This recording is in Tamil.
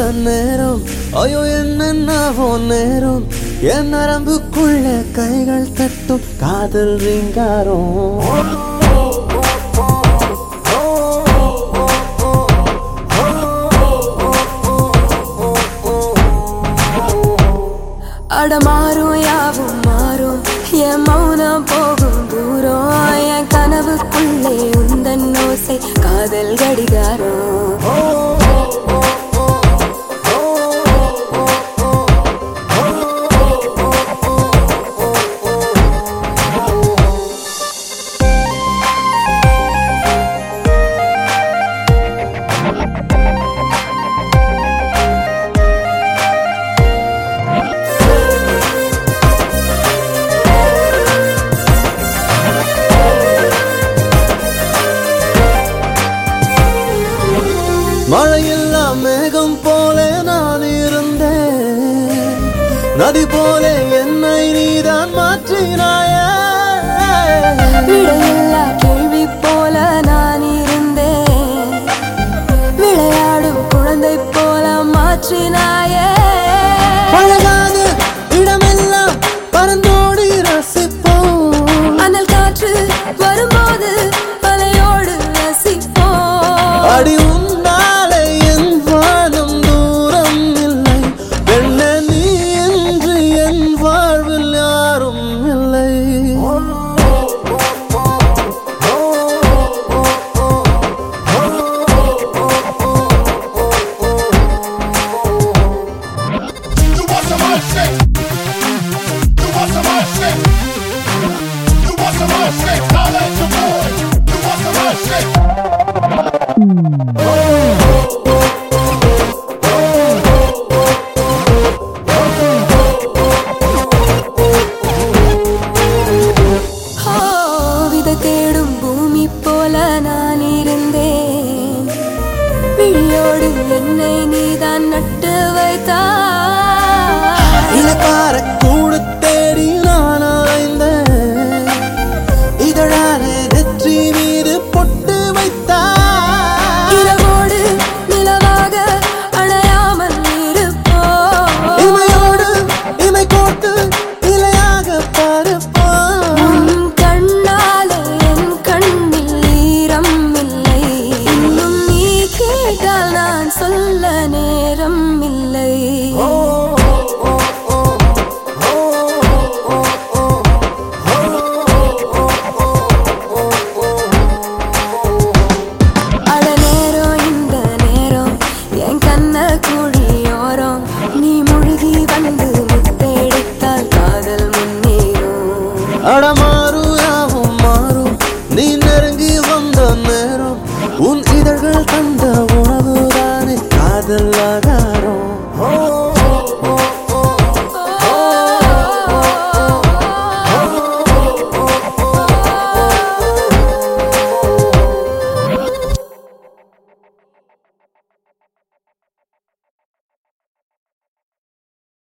நேரம் ஐயோ என்னென்னவோ நேரம் என் நரம்புக்குள்ள கைகள் தட்டும் காதல் ரீங்காரம் அடமாறும் யாவும் மாறும் என் மௌனம் போகும் தூரம் என் கனவுக்குள்ளே உந்தன் ஓசை காதல் கடிகாரம் மழையில்லா மேகம் போல நான் இருந்தேன் நதி போல என்னை நீதான் மாற்றினாயே விடையில்லா கேள்வி போல நான் இருந்தேன் விளையாடும் குழந்தை போல மாற்றினாயே